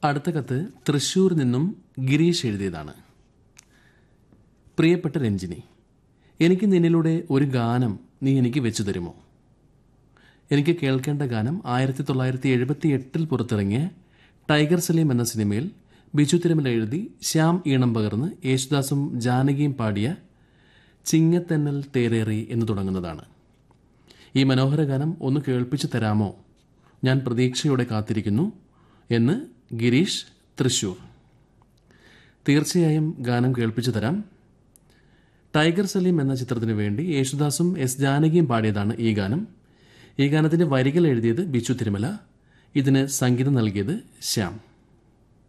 അടുത്ത കത്ത് തൃശൂർ നിന്നും ഗിരീഷ് എഴുതിയതാണ് പ്രിയപ്പെട്ട രഞ്ജിനി എനിക്ക് നിന്നിലൂടെ ഒരു ഗാനം നീ എനിക്ക് വെച്ചു തരുമോ എനിക്ക് കേൾക്കേണ്ട ഗാനം ആയിരത്തി തൊള്ളായിരത്തി എഴുപത്തി എട്ടിൽ പുറത്തിറങ്ങിയ ടൈഗർ സലീം എന്ന സിനിമയിൽ ബിജു തിരുമല എഴുതി ശ്യാം ഈണം പകർന്ന് യേശുദാസും ജാനകിയും പാടിയ ചിങ്ങത്തെന്നൽ തേരേറി എന്ന് തുടങ്ങുന്നതാണ് ഈ മനോഹര ഗാനം ഒന്ന് കേൾപ്പിച്ചു തരാമോ ഞാൻ പ്രതീക്ഷയോടെ കാത്തിരിക്കുന്നു എന്ന് ഗിരീഷ് തൃശൂർ തീർച്ചയായും ഗാനം കേൾപ്പിച്ചു തരാം ടൈഗർ സലീം എന്ന ചിത്രത്തിനു വേണ്ടി യേശുദാസും എസ് ജാനകിയും പാടിയതാണ് ഈ ഗാനം ഈ ഗാനത്തിന്റെ വരികൾ എഴുതിയത് ബിച്ചു തിരുമല ഇതിന് സംഗീതം നൽകിയത് ശ്യാം